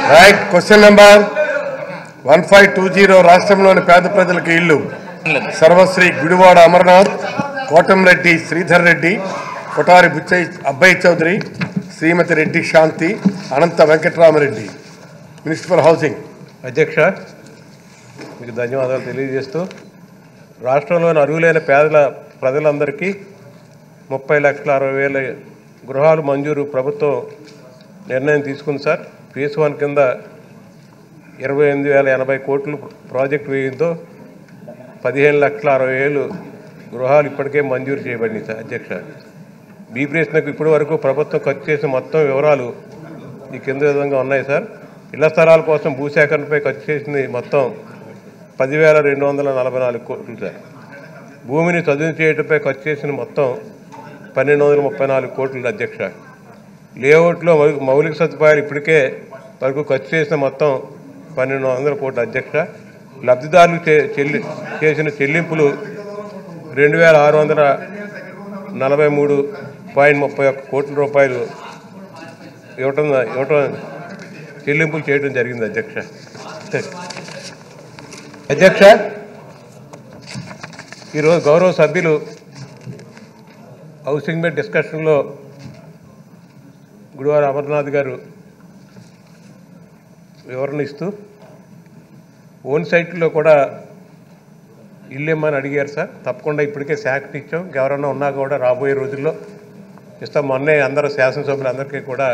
right question number one five two zero రాష్ట్రంలోని పేద ప్రజలకు ఇల్లు సర్వశ్రీ Gudivada Amarnath Kotamreddy Sridhar Reddy Kotari Butchaiah Abbayi Chowdary Shrimati Reddy Shanthi Anantha Venkatramireddy minister for housing అధ్యక్ష మీకు ధన్యవాదాలు తెలియజేస్తూ రాష్ట్రంలోని అర్హులైన పేదల ప్రజలందరికీ ముప్పై లక్షల అరవై వేల గృహాలు మంజూరు ప్రభుత్వం నిర్ణయం తీసుకుంది సార్ ఫేస్ వన్ కింద ఇరవై ఎనిమిది వేల ఎనభై కోట్లు ప్రాజెక్టు వ్యయంతో పదిహేను లక్షల అరవై వేలు గృహాలు ఇప్పటికే మంజూరు చేయబడింది సార్ అధ్యక్ష బీ ప్రశ్నకు ఇప్పటి వరకు ప్రభుత్వం ఖర్చు చేసిన మొత్తం వివరాలు ఈ కింద విధంగా ఉన్నాయి సార్ ఇళ్ల స్థలాల కోసం భూసేకరణపై ఖర్చు చేసింది మొత్తం పదివేల రెండు వందల నలభై నాలుగు కోట్లు సార్ భూమిని చదువు చేయడంపై ఖర్చు చేసిన మొత్తం పన్నెండు వందల ముప్పై నాలుగు కోట్లు అధ్యక్ష లేఅవుట్లో మౌ- మౌలిక సదుపాయాలు ఇప్పటికే వరకు ఖర్చు చేసిన మొత్తం పన్నెండు వందల కోట్ల అధ్యక్ష లబ్ధిదారులు చే- చెల్లి చేసిన చెల్లింపులు రెండు వేల ఆరు వందల నలభై మూడు పాయింట్ ముప్పై ఒక్క కోట్ల రూపాయలు ఇవ్వటం ఇవ్వటం చెల్లింపులు చేయడం జరిగింది అధ్యక్ష అధ్యక్ష ఈరోజు గౌరవ సభ్యులు హౌసింగ్ మీద డిస్కషన్లో గుడివార అమర్నాథ్ గారు వివరణ ఇస్తూ ఓన్ సైట్లో కూడా ఇల్లు ఇమ్మని అడిగారు సార్ తప్పకుండా ఇప్పటికే శాఖ ఇచ్చాం ఎవరైనా ఉన్నా కూడా రాబోయే రోజుల్లో ఇస్తాం మొన్నే అందరూ శాసనసభ్యులందరికీ కూడా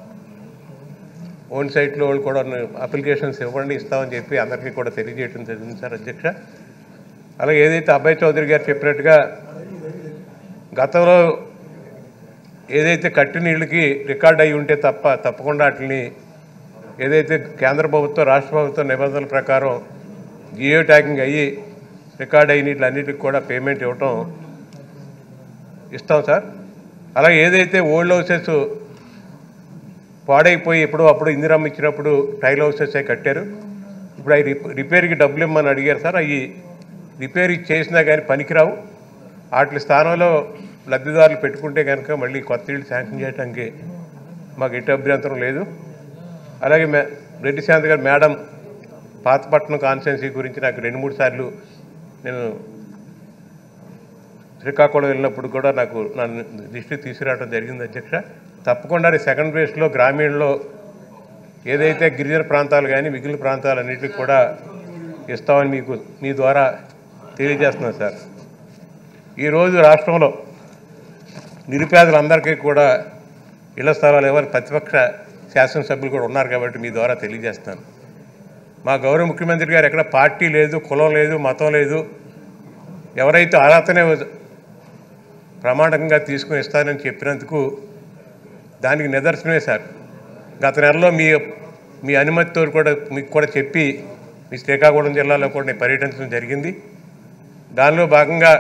ఓన్ సైట్లో వాళ్ళు కూడా అప్లికేషన్స్ ఇవ్వండి ఇస్తామని చెప్పి అందరికీ కూడా తెలియజేయడం జరిగింది సార్ అధ్యక్ష అలాగే ఏదైతే అభయ్ చౌదరి గారు చెప్పినట్టుగా గతంలో ఏదైతే కట్టిన ఇళ్ళకి రికార్డ్ అయి ఉంటే తప్ప తప్పకుండా వాటిని ఏదైతే కేంద్ర ప్రభుత్వం రాష్ట్ర ప్రభుత్వం నిబంధనల ప్రకారం జియో ట్యాగింగ్ అయ్యి రికార్డ్ అయిన వీటిలన్నిటికి కూడా పేమెంట్ ఇవ్వటం ఇస్తాం సార్ అలాగే ఏదైతే ఓల్డ్ హౌసెస్ పాడైపోయి ఎప్పుడో అప్పుడు ఇందిరమ్మ ఇచ్చినప్పుడు టైల్ హౌసెస్ అవి కట్టారు ఇప్పుడు అవి రిప- రిపేర్కి డబ్బులు ఇమ్మని అడిగారు సార్ అవి రిపేర్ చేసినా కానీ పనికిరావు వాటి స్థానంలో లబ్ధిదారులు పెట్టుకుంటే కనుక మళ్ళీ కొత్త ఇళ్ళు శాంక్షన్ చేయడానికి మాకు ఎటు అభ్యంతరం లేదు అలాగే మే రెడ్డి శాంత్ గారు మేడం పాతపట్నం కాన్స్టిట్యున్సీ గురించి నాకు రెండు మూడు సార్లు నేను శ్రీకాకుళం వెళ్ళినప్పుడు కూడా నాకు నన్ను దృష్టికి తీసుకురావడం జరిగింది అధ్యక్ష తప్పకుండా ఈ సెకండ్ ఫేజ్లో గ్రామీణలో ఏదైతే గిరిజన ప్రాంతాలు కానీ మిగిలిన ప్రాంతాలన్నింటికి కూడా ఇస్తామని మీకు మీ ద్వారా తెలియజేస్తున్నాను సార్ ఈరోజు రాష్ట్రంలో నిరుపేదలందరికీ కూడా ఇళ్ల స్థలాలు ఎవరు ప్రతిపక్ష శాసనసభ్యులు కూడా ఉన్నారు కాబట్టి మీ ద్వారా తెలియజేస్తాను మా గౌరవ ముఖ్యమంత్రి గారు ఎక్కడ పార్టీ లేదు కులం లేదు మతం లేదు ఎవరైతే అర్హతనే ప్రమాణకంగా తీసుకుని ఇస్తానని చెప్పినందుకు దానికి నిదర్శనమే సార్ గత నెలలో మీ మీ అనుమతితో కూడా మీకు కూడా చెప్పి మీ శ్రీకాకుళం జిల్లాలో కూడా నేను పర్యటించడం జరిగింది దానిలో భాగంగా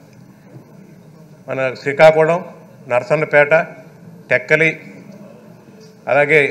మన శ్రీకాకుళం నరసన్నపేట టెక్కలి అలాగే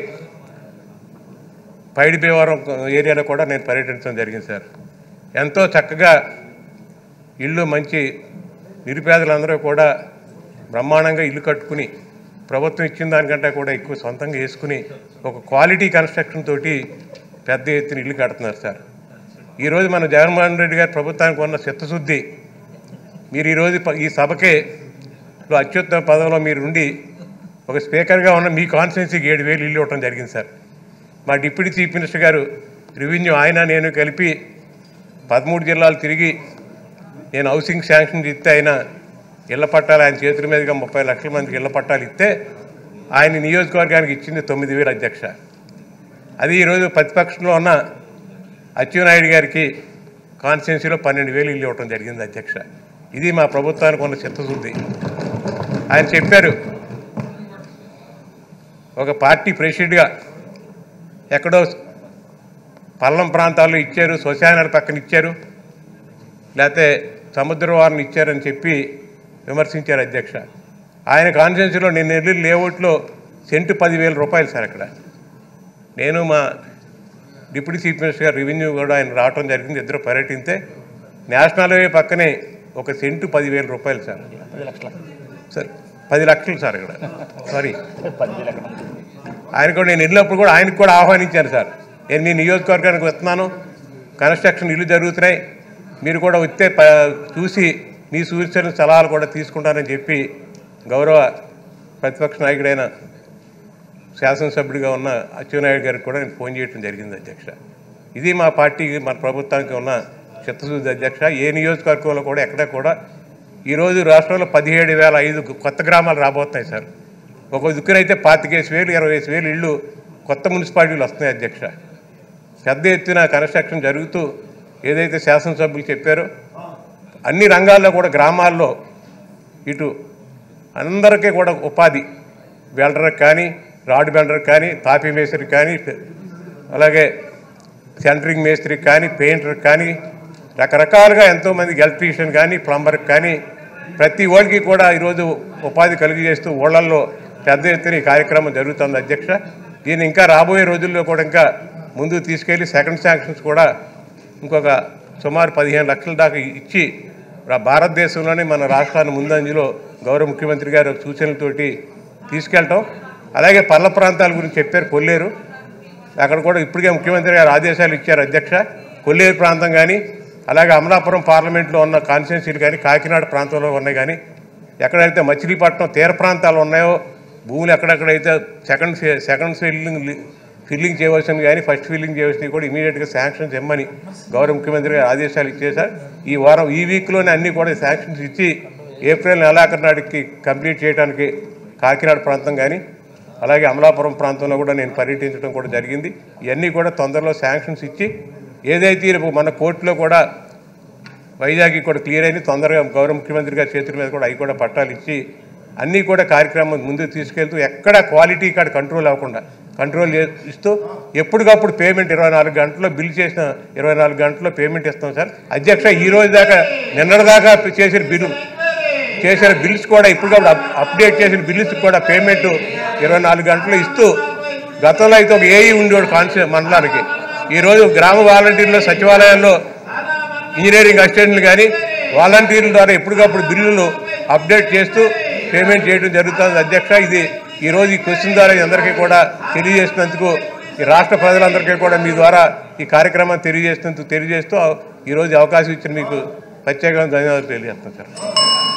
పైడిపేవరం ఏరియాలో కూడా నేను పర్యటించడం జరిగింది సార్ ఎంతో చక్కగా ఇల్లు మంచి నిరుపేదలందరూ కూడా బ్రహ్మాండంగా ఇల్లు కట్టుకుని ప్రభుత్వం ఇచ్చిన దానికంటే కూడా ఎక్కువ సొంతంగా వేసుకుని ఒక క్వాలిటీ కన్స్ట్రక్షన్ తోటి పెద్ద ఎత్తున ఇల్లు కడుతున్నారు సార్ ఈరోజు మన జగన్మోహన్ రెడ్డి గారి ప్రభుత్వానికి ఉన్న చిత్తశుద్ధి మీరు ఈరోజు ప- ఈ సభకే లో అత్యుత్తమ పదవిలో మీరు ఉండి ఒక స్పీకర్గా ఉన్న మీ కాన్స్టిట్యున్సీకి ఏడు వేలు ఇల్లు ఇవ్వడం జరిగింది సార్ మా డిప్యూటీ చీఫ్ మినిస్టర్ గారు రెవెన్యూ ఆయన నేను కలిపి పదమూడు జిల్లాలు తిరిగి నేను హౌసింగ్ శాంక్షన్ ఇస్తే ఆయన ఇళ్ల పట్టాలు ఆయన చేతుల మీదుగా ముప్పై లక్షల మందికి ఇళ్ల పట్టాలు ఇస్తే ఆయన నియోజకవర్గానికి ఇచ్చింది తొమ్మిది వేలు అధ్యక్ష అది ఈరోజు ప్రతిపక్షంలో ఉన్న అచ్చెన్నాయుడు గారికి కాన్స్టిట్యున్సీలో పన్నెండు వేలు ఇల్లు ఇవ్వడం జరిగింది అధ్యక్ష ఇది మా ప్రభుత్వానికి ఉన్న చిత్తశుద్ధి ఆయన చెప్పారు ఒక పార్టీ ప్రెసిడెంట్గా ఎక్కడో పల్లం ప్రాంతాల్లో ఇచ్చారు శ్మశానాల పక్కన ఇచ్చారు లేకపోతే సముద్ర వారిని ఇచ్చారని చెప్పి విమర్శించారు అధ్యక్ష ఆయన కాన్స్టిట్యున్సీలో నేను వెళ్ళి లేఅవుట్లో సెంటు పదివేల రూపాయలు సార్ అక్కడ నేను మా డిప్యూటీ చీఫ్ మినిస్టర్ గారు రెవెన్యూ కూడా ఆయన రావటం జరిగింది ఇద్దరు పర్యటిస్తే నేషనల్ హైవే పక్కనే ఒక సెంటు పదివేల రూపాయలు సార్ సార్ పది లక్షలు సార్ ఇక్కడ సారీ ఆయన కూడా నేను వెళ్ళినప్పుడు కూడా ఆయనకు కూడా ఆహ్వానించాను సార్ నేను మీ నియోజకవర్గానికి వస్తున్నాను కన్స్ట్రక్షన్ ఇల్లు జరుగుతున్నాయి మీరు కూడా వస్తే ప- చూసి మీ సూచన సలహాలు కూడా తీసుకుంటానని చెప్పి గౌరవ ప్రతిపక్ష నాయకుడైన శాసనసభ్యుడిగా ఉన్న అచ్చెన్నాయుడు గారికి కూడా నేను ఫోన్ చేయడం జరిగింది అధ్యక్ష ఇది మా పార్టీకి మన ప్రభుత్వానికి ఉన్న చిత్తశుద్ధి అధ్యక్ష ఏ నియోజకవర్గంలో కూడా ఎక్కడ కూడా ఈరోజు రాష్ట్రంలో పదిహేడు వేల ఐదు కొత్త గ్రామాలు రాబోతున్నాయి సార్ ఒక దిక్కునైతే పాతికేసి వేలు ఇరవై వేసి వేలు ఇళ్ళు కొత్త మున్సిపాలిటీలు వస్తున్నాయి అధ్యక్ష పెద్ద ఎత్తున కన్స్ట్రక్షన్ జరుగుతూ ఏదైతే శాసనసభ్యులు చెప్పారో అన్ని రంగాల్లో కూడా గ్రామాల్లో ఇటు అందరికీ కూడా ఉపాధి వెల్డర్కి కానీ రాడ్ బెల్డర్కి కానీ తాపీ మేస్త్రికి కానీ అలాగే సెంటరింగ్ మేస్త్రికి కానీ పెయింటర్కి కానీ రకరకాలుగా ఎంతోమందికి ఎలక్ట్రీషియన్ కానీ ప్లంబర్కి కానీ ప్రతి ఓడికి కూడా ఈరోజు ఉపాధి కలిగజేస్తూ ఊళ్ళల్లో పెద్ద ఎత్తున ఈ కార్యక్రమం జరుగుతుంది అధ్యక్ష దీన్ని ఇంకా రాబోయే రోజుల్లో కూడా ఇంకా ముందుకు తీసుకెళ్లి సెకండ్ శాంక్షన్స్ కూడా ఇంకొక సుమారు పదిహేను లక్షల దాకా ఇచ్చి రా- భారతదేశంలోనే మన రాష్ట్రాన్ని ముందంజలో గౌరవ ముఖ్యమంత్రి గారు సూచనలతోటి తీసుకెళ్ళటం అలాగే పర్ల ప్రాంతాల గురించి చెప్పారు కొల్లేరు అక్కడ కూడా ఇప్పటికే ముఖ్యమంత్రి గారు ఆదేశాలు ఇచ్చారు అధ్యక్ష కొల్లేరు ప్రాంతం కానీ అలాగే అమలాపురం పార్లమెంట్లో ఉన్న కాన్స్టిట్యున్సీలు కానీ కాకినాడ ప్రాంతంలో ఉన్నాయి కానీ ఎక్కడైతే మచిలీపట్నం తీర ప్రాంతాలు ఉన్నాయో భూములు ఎక్కడెక్కడైతే సెకండ్ ఫే- సెకండ్ ఫిల్లింగ్ లి- ఫిల్లింగ్ చేయవలసింది కానీ ఫస్ట్ ఫిల్లింగ్ చేయవలసినవి కూడా ఇమీడియట్గా శాంక్షన్స్ ఇమ్మని గౌరవ ముఖ్యమంత్రి గారు ఆదేశాలు ఇచ్చేశారు ఈ వారం ఈ వీక్లోనే అన్ని కూడా శాంక్షన్స్ ఇచ్చి ఏప్రిల్ నెలాఖరు నాటికి కంప్లీట్ చేయడానికి కాకినాడ ప్రాంతం కానీ అలాగే అమలాపురం ప్రాంతంలో కూడా నేను పర్యటించడం కూడా జరిగింది ఇవన్నీ కూడా తొందరలో శాంక్షన్స్ ఇచ్చి ఏదైతే రేపు మన కోర్టులో కూడా వైజాగ్ కూడా క్లియర్ అయింది తొందరగా గౌరవ ముఖ్యమంత్రి గారి చేతుల మీద కూడా అవి కూడా పట్టాలు ఇచ్చి అన్నీ కూడా కార్యక్రమం ముందుకు తీసుకెళ్తూ ఎక్కడ క్వాలిటీ కాడ కంట్రోల్ అవ్వకుండా కంట్రోల్ చే- ఇస్తూ ఎప్పటికప్పుడు పేమెంట్ ఇరవై నాలుగు గంటల్లో బిల్ చేసిన ఇరవై నాలుగు గంటల్లో పేమెంట్ ఇస్తాం సార్ అధ్యక్ష ఈ రోజు దాకా నిన్నటి దాకా చేసిన బిల్లు చేసిన బిల్స్ కూడా ఇప్పటికప్పుడు అప్- అప్డేట్ చేసిన బిల్స్ కూడా పేమెంట్ ఇరవై నాలుగు గంటలు ఇస్తూ గతంలో అయితే ఒక ఏఈ ఉండేవాడు కాన్స్టి మండలానికి ఈరోజు గ్రామ వాలంటీర్లు సచివాలయాల్లో ఇంజనీరింగ్ అసిస్టెంట్లు కానీ వాలంటీర్ల ద్వారా ఎప్పటికప్పుడు బిల్లులు అప్డేట్ చేస్తూ పేమెంట్ చేయడం జరుగుతుంది అధ్యక్ష ఇది ఈరోజు ఈ క్వశ్చన్ ద్వారా మీ అందరికీ కూడా తెలియజేసినందుకు ఈ రాష్ట్ర ప్రజలందరికీ కూడా మీ ద్వారా ఈ కార్యక్రమాన్ని తెలియజేసినందుకు తెలియజేస్తూ ఈరోజు అవకాశం ఇచ్చిన మీకు ప్రత్యేకంగా ధన్యవాదాలు తెలియజేస్తాను సార్